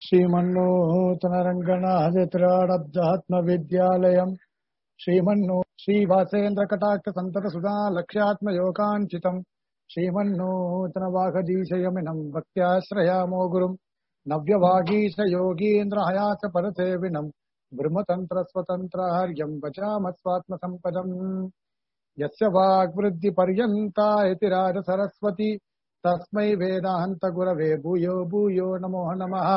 श्रीमन्नूतनरङ्गनाथत्राडब्धात्मविद्यालयम् श्रीमन्नो श्रीवासेन्द्रकटाक्षसन्ततसुधा लक्ष्यात्मयोगाञ्चितम् श्रीमन्नूतनवाघदीशयमिनम् भक्त्याश्रयामो गुरुम् नव्यवागीश योगीन्द्रहयास परसेविनम् ब्रह्मतन्त्रस्वतन्त्रार्यम् भजामस्वात्मसम्पदम् यस्य वाग्वृद्धिपर्यन्ता इति राजसरस्वती तस्मै वेदान्तगुरवे भूयो भूयो नमो नमः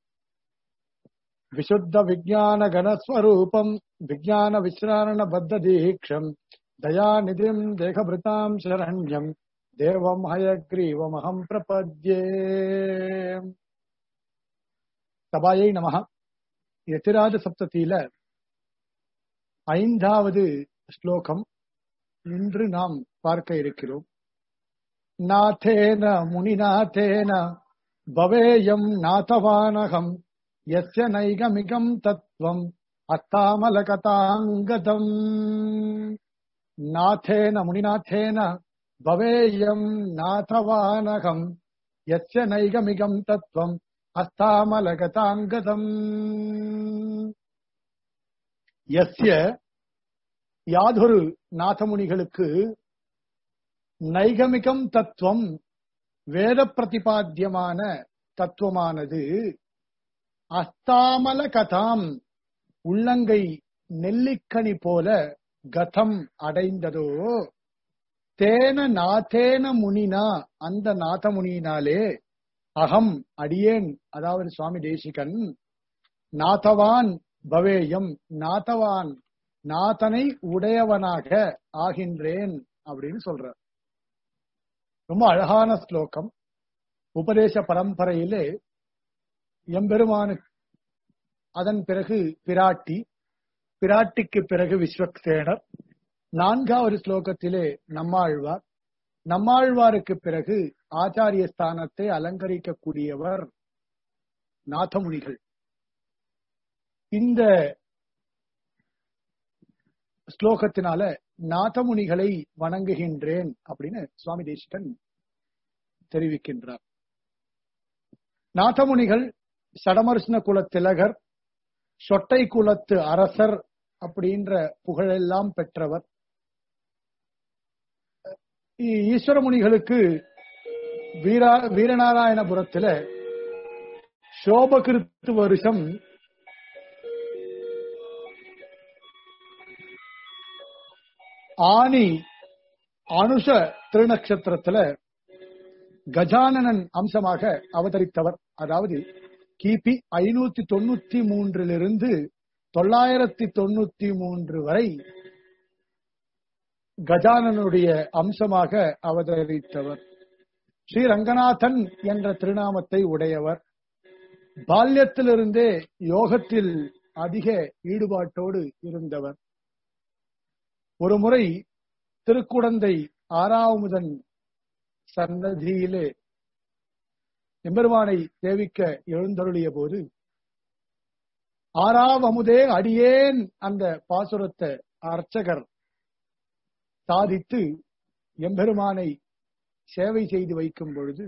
विशुद्धविज्ञानगणस्वरूपम् विज्ञानविश्रारणबद्धदीक्षम् दयानिधिम् देहभृताम् शरण्यम् தேவம் ஹயக்ரீவமகம் பிரபத்யே சபாயை நமக எத்திராஜ சப்தத்தில ஐந்தாவது ஸ்லோகம் இன்று நாம் பார்க்க இருக்கிறோம் நாதேன முனிநாதேன பவேயம் நாதவானகம் எஸ்ய நைகமிகம் தத்துவம் அத்தாமலகதாங்கதம் நாதேன முனிநாதேன பவேயம் நாதவானகம் எஸ்ய நைகமிகம் தத்துவம் அஸ்தாமலகதாங்கதம் எஸ்ய யாதொரு நாதமுனிகளுக்கு நைகமிகம் தத்துவம் வேத பிரதிபாத்தியமான தத்துவமானது அஸ்தாமல கதாம் உள்ளங்கை நெல்லிக்கனி போல கதம் அடைந்ததோ தேன நாதேன முனினா அந்த நாத முனியினாலே அகம் அடியேன் அதாவது சுவாமி தேசிகன் நாதவான் பவேயம் நாதவான் நாதனை உடையவனாக ஆகின்றேன் அப்படின்னு சொல்ற ரொம்ப அழகான ஸ்லோகம் உபதேச பரம்பரையிலே எம்பெருமானு அதன் பிறகு பிராட்டி பிராட்டிக்கு பிறகு விஸ்வக்சேனர் நான்காவது ஸ்லோகத்திலே நம்மாழ்வார் நம்மாழ்வாருக்கு பிறகு ஆச்சாரிய ஸ்தானத்தை அலங்கரிக்கக்கூடியவர் நாதமுனிகள் இந்த ஸ்லோகத்தினால நாதமுனிகளை வணங்குகின்றேன் அப்படின்னு சுவாமி தேசிகன் தெரிவிக்கின்றார் நாதமுனிகள் சடமர்ஷ்ண குல திலகர் சொட்டை குலத்து அரசர் அப்படின்ற புகழெல்லாம் பெற்றவர் ஈஸ்வரமுனிகளுக்கு வீரா வீரநாராயணபுரத்துல சோபகிருத்து வருஷம் ஆனி அனுஷ திருநக்ஷத்திரத்துல கஜானனன் அம்சமாக அவதரித்தவர் அதாவது கிபி ஐநூத்தி தொண்ணூத்தி மூன்றிலிருந்து தொள்ளாயிரத்தி தொண்ணூத்தி மூன்று வரை கஜானனுடைய அம்சமாக அவதரித்தவர் ஸ்ரீ ரங்கநாதன் என்ற திருநாமத்தை உடையவர் பால்யத்திலிருந்தே யோகத்தில் அதிக ஈடுபாட்டோடு இருந்தவர் ஒரு முறை திருக்குடந்தை ஆறாவமுதன் சன்னதியிலே எம்பெருமானை சேவிக்க எழுந்தருளிய போது ஆறாவமுதே அடியேன் அந்த பாசுரத்தை அர்ச்சகர் சாதித்து எம்பெருமானை சேவை செய்து வைக்கும் பொழுது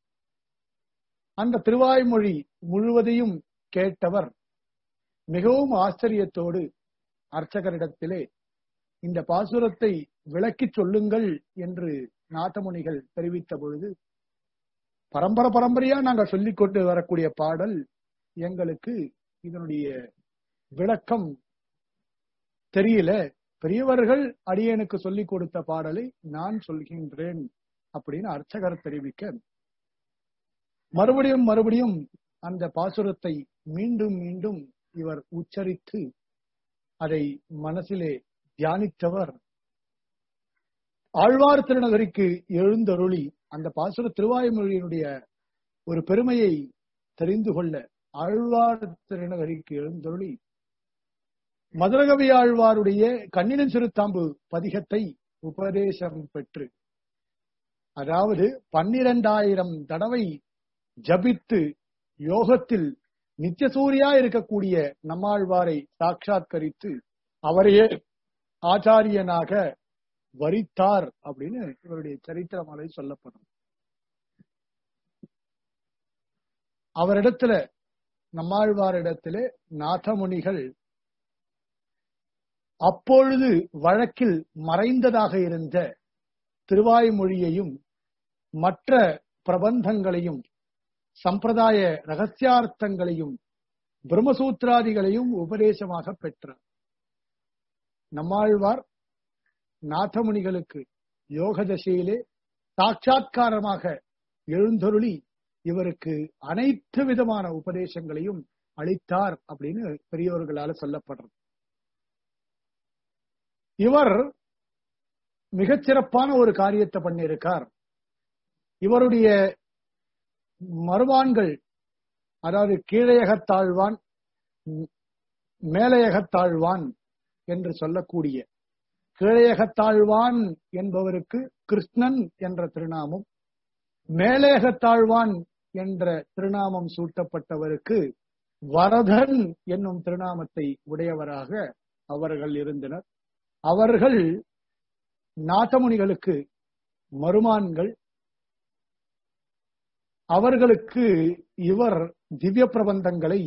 அந்த திருவாய்மொழி முழுவதையும் கேட்டவர் மிகவும் ஆச்சரியத்தோடு அர்ச்சகரிடத்திலே இந்த பாசுரத்தை விளக்கி சொல்லுங்கள் என்று நாட்டமுனிகள் தெரிவித்த பொழுது பரம்பரை பரம்பரையா நாங்க சொல்லிக் கொண்டு வரக்கூடிய பாடல் எங்களுக்கு இதனுடைய விளக்கம் தெரியல பெரியவர்கள் அடியனுக்கு சொல்லிக் கொடுத்த பாடலை நான் சொல்கின்றேன் அப்படின்னு அர்ச்சகர் தெரிவிக்க மறுபடியும் மறுபடியும் அந்த பாசுரத்தை மீண்டும் மீண்டும் இவர் உச்சரித்து அதை மனசிலே தியானித்தவர் ஆழ்வார் திருநகரிக்கு எழுந்தருளி அந்த பாசுர திருவாய்மொழியினுடைய ஒரு பெருமையை தெரிந்து கொள்ள ஆழ்வார் திருநகரிக்கு எழுந்தருளி மதுரகவி ஆழ்வாருடைய கண்ணினன் சிறுத்தாம்பு பதிகத்தை உபதேசம் பெற்று அதாவது பன்னிரண்டாயிரம் தடவை ஜபித்து யோகத்தில் நித்தியசூரியா இருக்கக்கூடிய நம்மாழ்வாரை சாட்சாத்கரித்து அவரையே ஆச்சாரியனாக வரித்தார் அப்படின்னு இவருடைய சரித்திரமலை சொல்லப்படும் அவரிடத்துல நம்மாழ்வாரிடத்திலே நாதமுனிகள் அப்பொழுது வழக்கில் மறைந்ததாக இருந்த திருவாய்மொழியையும் மற்ற பிரபந்தங்களையும் சம்பிரதாய ரகசியார்த்தங்களையும் பிரம்மசூத்திராதிகளையும் உபதேசமாக பெற்றார் நம்மாழ்வார் நாதமுனிகளுக்கு யோக தசையிலே சாட்சா்காரமாக எழுந்தருளி இவருக்கு அனைத்து விதமான உபதேசங்களையும் அளித்தார் அப்படின்னு பெரியோர்களால சொல்லப்படுறது இவர் மிகச்சிறப்பான ஒரு காரியத்தை பண்ணியிருக்கார் இவருடைய மறுவான்கள் அதாவது கீழையகத்தாழ்வான் மேலையகத்தாழ்வான் என்று சொல்லக்கூடிய கீழையகத்தாழ்வான் என்பவருக்கு கிருஷ்ணன் என்ற திருநாமம் மேலையகத்தாழ்வான் என்ற திருநாமம் சூட்டப்பட்டவருக்கு வரதன் என்னும் திருநாமத்தை உடையவராக அவர்கள் இருந்தனர் அவர்கள் நாட்டமுனிகளுக்கு மருமான்கள் அவர்களுக்கு இவர் திவ்ய பிரபந்தங்களை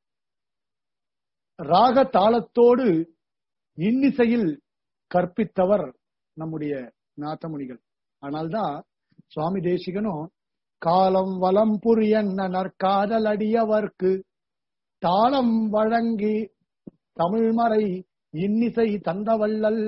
ராக தாளத்தோடு இன்னிசையில் கற்பித்தவர் நம்முடைய நாத்தமுனிகள் ஆனால்தான் சுவாமி தேசிகனும் காலம் வலம் புரியன்ன நற்காதல் அடியவர்க்கு தாளம் வழங்கி தமிழ்மறை இன்னிசை தந்தவள்ளல்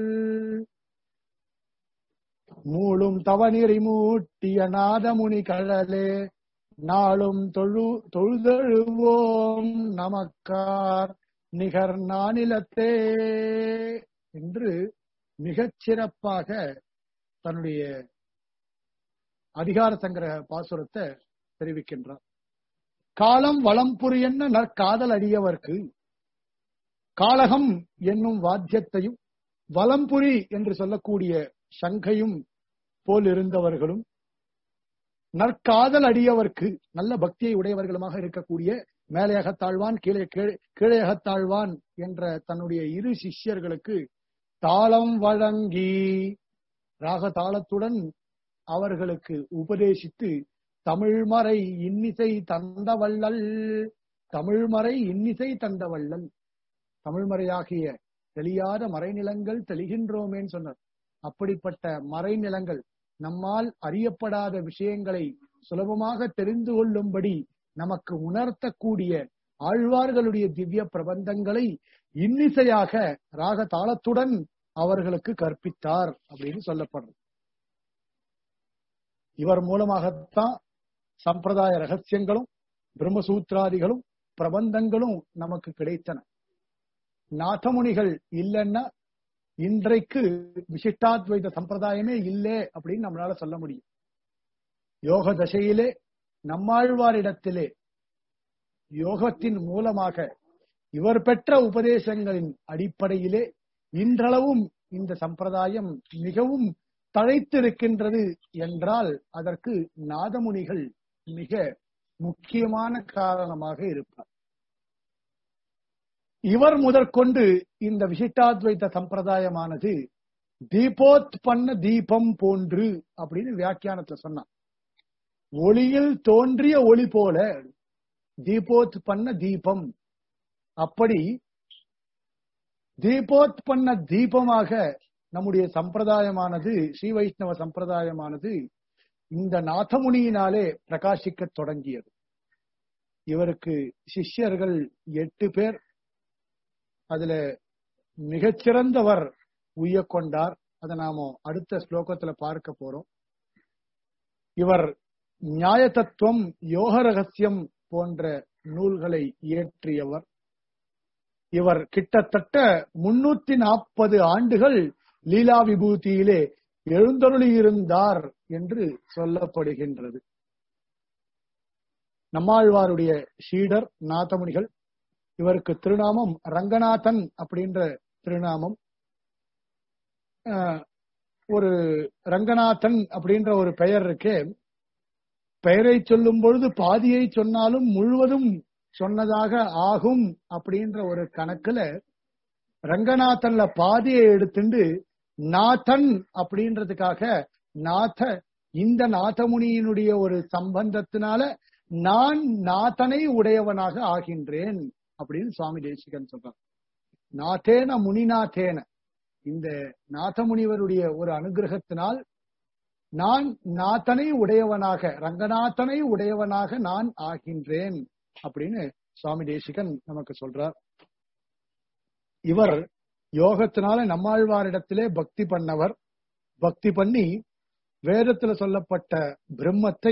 மூளும் தவநிறை மூட்டிய நாதமுனி கழலே நாளும் தொழு தொழுதழுவோம் நமக்கார் நிகர் நானிலத்தே என்று மிகச் சிறப்பாக தன்னுடைய அதிகார சங்கிரக பாசுரத்தை தெரிவிக்கின்றார் காலம் வளம் புரியன்ன நற்காதல் அடியவர்க்கு காலகம் என்னும் வாத்தியத்தையும் வலம்புரி என்று சொல்லக்கூடிய சங்கையும் போல் இருந்தவர்களும் நற்காதல் அடியவர்க்கு நல்ல பக்தியை உடையவர்களுமாக இருக்கக்கூடிய மேலையகத்தாழ்வான் கீழே கீழையகத்தாழ்வான் என்ற தன்னுடைய இரு சிஷ்யர்களுக்கு தாளம் வழங்கி ராக தாளத்துடன் அவர்களுக்கு உபதேசித்து தமிழ்மறை இன்னிசை தந்தவள்ளல் தமிழ்மறை இன்னிசை தந்தவள்ளல் தமிழ்மறையாகிய தெளியாத மறைநிலங்கள் தெளிகின்றோமேன்னு சொன்னார் அப்படிப்பட்ட மறைநிலங்கள் நம்மால் அறியப்படாத விஷயங்களை சுலபமாக தெரிந்து கொள்ளும்படி நமக்கு உணர்த்தக்கூடிய ஆழ்வார்களுடைய திவ்ய பிரபந்தங்களை இன்னிசையாக ராக தாளத்துடன் அவர்களுக்கு கற்பித்தார் அப்படின்னு சொல்லப்படுறது இவர் மூலமாகத்தான் சம்பிரதாய ரகசியங்களும் பிரம்மசூத்திராதிகளும் பிரபந்தங்களும் நமக்கு கிடைத்தன நாதமுனிகள் இல்லைன்னா இன்றைக்கு விசிஷ்டாத்வைத சம்பிரதாயமே இல்லை அப்படின்னு நம்மளால சொல்ல முடியும் யோக தசையிலே நம்மாழ்வாரிடத்திலே யோகத்தின் மூலமாக இவர் பெற்ற உபதேசங்களின் அடிப்படையிலே இன்றளவும் இந்த சம்பிரதாயம் மிகவும் தழைத்திருக்கின்றது என்றால் அதற்கு நாதமுனிகள் மிக முக்கியமான காரணமாக இருப்பார் இவர் முதற்கொண்டு இந்த விசிஷ்டாத்வைத்த சம்பிரதாயமானது தீபோத் பண்ண தீபம் போன்று அப்படின்னு வியாக்கியானத்துல சொன்னான் ஒளியில் தோன்றிய ஒளி போல தீபோத் பண்ண தீபம் அப்படி தீபோத் பண்ண தீபமாக நம்முடைய சம்பிரதாயமானது ஸ்ரீ வைஷ்ணவ சம்பிரதாயமானது இந்த நாதமுனியினாலே பிரகாசிக்க தொடங்கியது இவருக்கு சிஷ்யர்கள் எட்டு பேர் அதுல மிகச்சிறந்தவர் உய்ய கொண்டார் அதை நாம அடுத்த ஸ்லோகத்துல பார்க்க போறோம் இவர் நியாய தத்துவம் யோக ரகசியம் போன்ற நூல்களை இயற்றியவர் இவர் கிட்டத்தட்ட முன்னூத்தி நாற்பது ஆண்டுகள் லீலா விபூதியிலே எழுந்தருளியிருந்தார் என்று சொல்லப்படுகின்றது நம்மாழ்வாருடைய ஷீடர் நாதமுனிகள் இவருக்கு திருநாமம் ரங்கநாதன் அப்படின்ற திருநாமம் ஒரு ரங்கநாதன் அப்படின்ற ஒரு பெயர் இருக்கு பெயரை சொல்லும் பொழுது பாதியை சொன்னாலும் முழுவதும் சொன்னதாக ஆகும் அப்படின்ற ஒரு கணக்குல ரங்கநாதன்ல பாதியை எடுத்துண்டு நாதன் அப்படின்றதுக்காக நாத இந்த நாதமுனியினுடைய ஒரு சம்பந்தத்தினால நான் நாதனை உடையவனாக ஆகின்றேன் அப்படின்னு சுவாமி தேசிகன் சொல்றார் நாதேன முனிநாதேன இந்த நாதமுனிவருடைய ஒரு அனுகிரகத்தினால் நான் நாதனை உடையவனாக ரங்கநாதனை உடையவனாக நான் ஆகின்றேன் அப்படின்னு சுவாமி தேசிகன் நமக்கு சொல்றார் இவர் யோகத்தினால நம்மாழ்வாரிடத்திலே பக்தி பண்ணவர் பக்தி பண்ணி வேதத்துல சொல்லப்பட்ட பிரம்மத்தை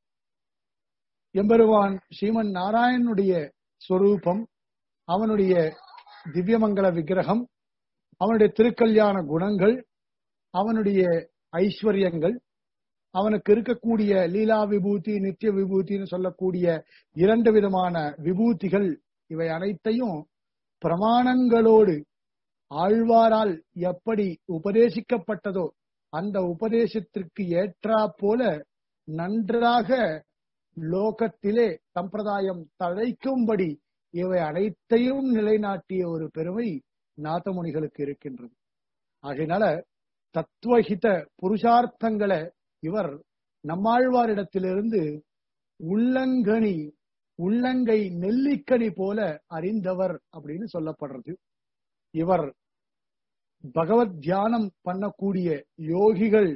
எம்பெருவான் ஸ்ரீமன் நாராயணனுடைய ஸ்வரூபம் அவனுடைய திவ்யமங்கல விக்கிரகம் அவனுடைய திருக்கல்யாண குணங்கள் அவனுடைய ஐஸ்வர்யங்கள் அவனுக்கு இருக்கக்கூடிய லீலா விபூதி நித்திய விபூதின்னு சொல்லக்கூடிய இரண்டு விதமான விபூதிகள் இவை அனைத்தையும் பிரமாணங்களோடு ஆழ்வாரால் எப்படி உபதேசிக்கப்பட்டதோ அந்த உபதேசத்திற்கு ஏற்றா போல நன்றாக லோகத்திலே சம்பிரதாயம் தழைக்கும்படி இவை அனைத்தையும் நிலைநாட்டிய ஒரு பெருமை நாதமுனிகளுக்கு இருக்கின்றது ஆகையினால தத்துவஹித புருஷார்த்தங்களை இவர் நம்மாழ்வாரிடத்திலிருந்து உள்ளங்கனி உள்ளங்கை நெல்லிக்கனி போல அறிந்தவர் அப்படின்னு சொல்லப்படுறது இவர் பகவத் தியானம் பண்ணக்கூடிய யோகிகள்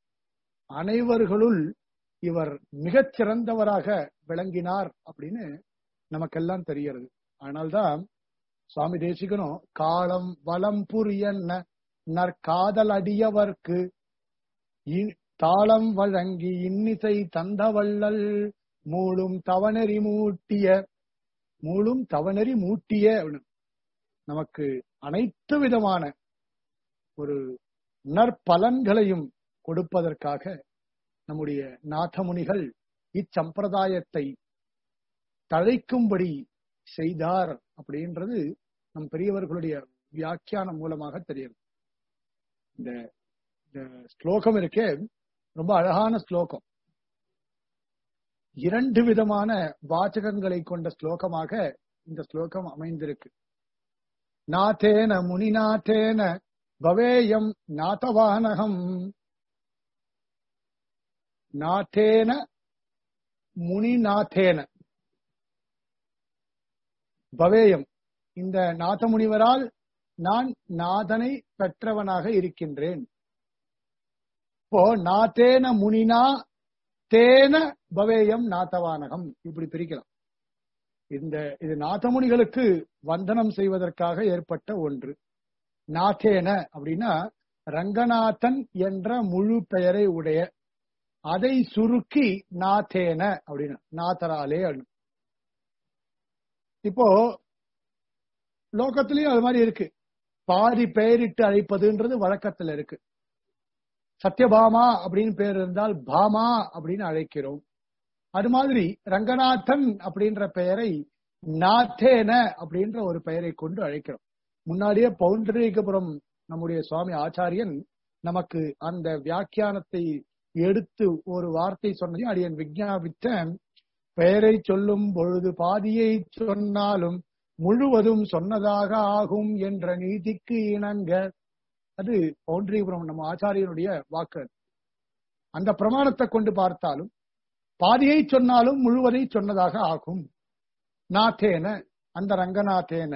அனைவர்களுள் இவர் மிகச் சிறந்தவராக விளங்கினார் அப்படின்னு நமக்கெல்லாம் தெரிகிறது அதனால்தான் சுவாமி தேசிகனும் காலம் வலம் புரியன்ன நற்காதல் அடியவர்க்கு இ- தாளம் வழங்கி இன்னிசை தந்தவள்ளல் மூளும் தவநெறி மூட்டிய மூளும் தவநெறி மூட்டிய அப்படின்னு. நமக்கு அனைத்து விதமான ஒரு நற்பலன்களையும் கொடுப்பதற்காக நம்முடைய நாதமுனிகள் இச்சம்பிரதாயத்தை தழைக்கும்படி செய்தார் அப்படின்றது நம் பெரியவர்களுடைய வியாக்கியானம் மூலமாக தெரியும் இந்த இந்த ஸ்லோகம் இருக்கே ரொம்ப அழகான ஸ்லோகம் இரண்டு விதமான வாசகங்களை கொண்ட ஸ்லோகமாக இந்த ஸ்லோகம் அமைந்திருக்கு நாதேன முனிநாதேன பவேயம் நாதவானகம் நாதேன முனிநாதேன பவேயம் இந்த நாதமுனிவரால் நான் நாதனை பெற்றவனாக இருக்கின்றேன் இப்போ நாத்தேன முனினா தேன பவேயம் நாத்தவானகம் இப்படி பிரிக்கலாம் இந்த இது நாதமுனிகளுக்கு வந்தனம் செய்வதற்காக ஏற்பட்ட ஒன்று நாத்தேன அப்படின்னா ரங்கநாதன் என்ற முழு பெயரை உடைய அதை சுருக்கி நாத்தேன அப்படின்னு நாத்தராலே அப்படின்னு இப்போ லோகத்திலயும் அது மாதிரி இருக்கு பாதி பெயரிட்டு அழைப்பதுன்றது வழக்கத்துல இருக்கு சத்யபாமா அப்படின்னு பேர் இருந்தால் பாமா அப்படின்னு அழைக்கிறோம் அது மாதிரி ரங்கநாதன் அப்படின்ற பெயரை நாத்தேன அப்படின்ற ஒரு பெயரை கொண்டு அழைக்கிறோம் முன்னாடியே பவுண்டரீகபுரம் நம்முடைய சுவாமி ஆச்சாரியன் நமக்கு அந்த வியாக்கியானத்தை எடுத்து ஒரு வார்த்தை சொன்னதையும் அடியன் விஞ்ஞாபித்தேன் பெயரை சொல்லும் பொழுது பாதியை சொன்னாலும் முழுவதும் சொன்னதாக ஆகும் என்ற நீதிக்கு இணங்க அது பவுண்டரிபுரம் நம்ம ஆச்சாரியனுடைய வாக்கு அது. அந்த பிரமாணத்தை கொண்டு பார்த்தாலும் பாதியை சொன்னாலும் முழுவதை சொன்னதாக ஆகும் நாத்தேன அந்த ரங்கநாதேன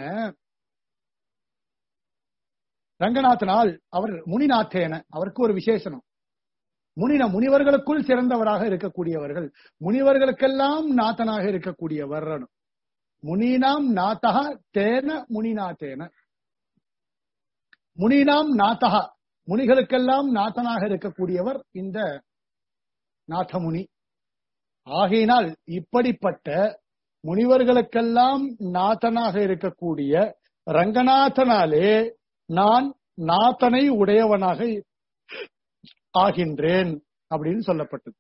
ரங்கநாதனால் அவர் முனிநாத்தேன அவருக்கு ஒரு விசேஷனம் முனின முனிவர்களுக்குள் சிறந்தவராக இருக்கக்கூடியவர்கள் முனிவர்களுக்கெல்லாம் நாதனாக இருக்கக்கூடியவர் முனீனாம் நாத்தக தேன முனிநாத்தேன முனினாம் நாத்தக முனிகளுக்கெல்லாம் நாதனாக இருக்கக்கூடியவர் இந்த நாதமுனி ஆகையினால் இப்படிப்பட்ட முனிவர்களுக்கெல்லாம் நாதனாக இருக்கக்கூடிய ரங்கநாதனாலே நான் நாதனை உடையவனாக ஆகின்றேன் அப்படின்னு சொல்லப்பட்டது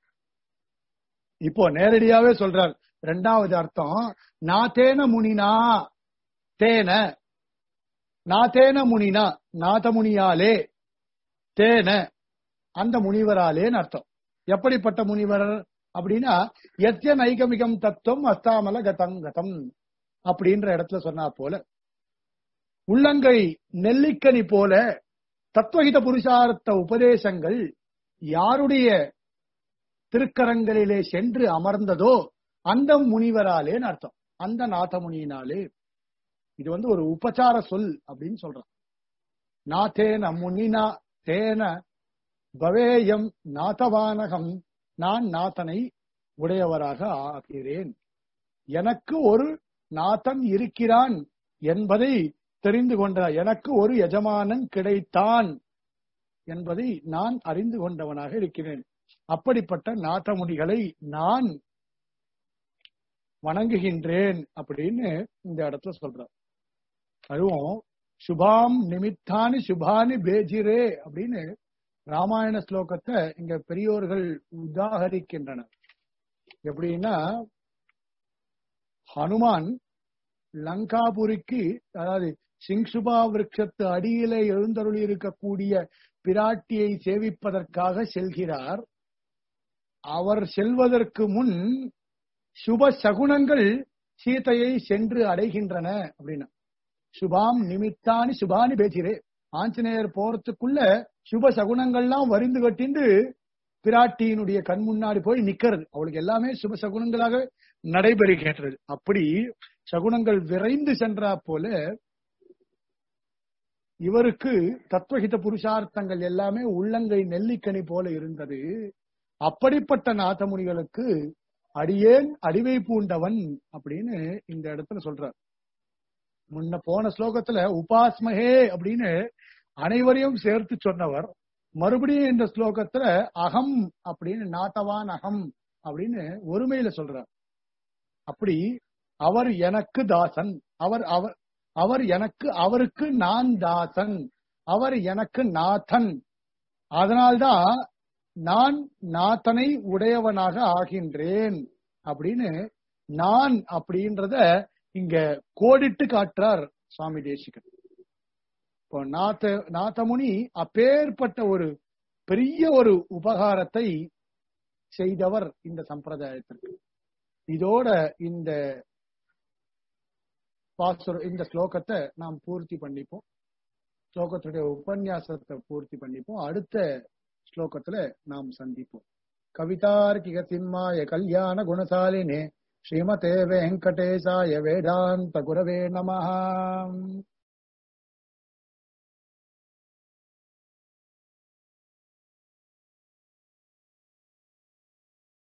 இப்போ நேரடியாவே சொல்றார் இரண்டாவது அர்த்தம் நாத்தேன முனினா தேன நாத்தேன முனினா நாதமுனியாலே தேன அந்த முனிவராலேன்னு அர்த்தம் எப்படிப்பட்ட முனிவர் அப்படின்னா எத்திய நைகமிகம் தத்துவம் அஸ்தாமல கதம் கதம் அப்படின்ற இடத்துல சொன்னா போல உள்ளங்கை நெல்லிக்கனி போல தத்துவகித புருஷார்த்த உபதேசங்கள் யாருடைய திருக்கரங்களிலே சென்று அமர்ந்ததோ அந்த முனிவராலேன்னு அர்த்தம் அந்த நாத முனியினாலே இது வந்து ஒரு உபச்சார சொல் அப்படின்னு சொல்றான் நாத்தேன முனினா தேன பவேயம் நாதவானகம் நான் நாதனை உடையவராக ஆகிறேன் எனக்கு ஒரு நாதன் இருக்கிறான் என்பதை தெரிந்து கொண்ட எனக்கு ஒரு எஜமானன் கிடைத்தான் என்பதை நான் அறிந்து கொண்டவனாக இருக்கிறேன் அப்படிப்பட்ட நாதமுனிகளை நான் வணங்குகின்றேன் அப்படின்னு இந்த இடத்துல சொல்றார் அதுவும் சுபாம் நிமித்தானி சுபானி பேஜிரே அப்படின்னு ராமாயண ஸ்லோகத்தை இங்க பெரியோர்கள் உதாகரிக்கின்றனர் எப்படின்னா ஹனுமான் லங்காபுரிக்கு அதாவது சிங்சுபா விருட்சத்து அடியிலே எழுந்தருளி இருக்கக்கூடிய பிராட்டியை சேவிப்பதற்காக செல்கிறார் அவர் செல்வதற்கு முன் சுப சகுனங்கள் சீதையை சென்று அடைகின்றன அப்படின்னா சுபாம் நிமித்தானி சுபானி பேச்சிரே ஆஞ்சநேயர் போறதுக்குள்ள சுப சகுனங்கள்லாம் வரிந்து கட்டிண்டு பிராட்டியினுடைய கண் முன்னாடி போய் நிக்கிறது அவளுக்கு எல்லாமே சுப சகுனங்களாக நடைபெறுகின்றது அப்படி சகுனங்கள் விரைந்து சென்றா போல இவருக்கு தத்துவஹித புருஷார்த்தங்கள் எல்லாமே உள்ளங்கை நெல்லிக்கனி போல இருந்தது அப்படிப்பட்ட நாதமுனிகளுக்கு அடியேன் அடிவை பூண்டவன் அப்படின்னு இந்த இடத்துல சொல்றார் முன்ன போன ஸ்லோகத்துல உபாஸ்மஹே அப்படின்னு அனைவரையும் சேர்த்து சொன்னவர் மறுபடியும் இந்த ஸ்லோகத்துல அகம் அப்படின்னு நாத்தவான் அகம் அப்படின்னு ஒருமையில சொல்றார் அப்படி அவர் எனக்கு தாசன் அவர் அவர் அவர் எனக்கு அவருக்கு நான் தாசன் அவர் எனக்கு நாதன் அதனால்தான் நான் நாத்தனை உடையவனாக ஆகின்றேன் அப்படின்னு நான் அப்படின்றத இங்க கோடிட்டு காட்டுறார் சுவாமி தேசிகன் இப்போ நாத்த நாத்தமுனி அப்பேற்பட்ட ஒரு பெரிய ஒரு உபகாரத்தை செய்தவர் இந்த சம்பிரதாயத்திற்கு இதோட இந்த பாசுர இந்த ஸ்லோகத்தை நாம் பூர்த்தி பண்ணிப்போம் ஸ்லோகத்துடைய உபன்யாசத்தை பூர்த்தி பண்ணிப்போம் அடுத்த ஸ்லோகத்துல நாம் சந்திப்போம் கவிதார்க்கிக சிம்மாய கல்யாண குணசாலினே ஸ்ரீமதே வெங்கடேசாய வேதாந்த குரவே நமஹாம்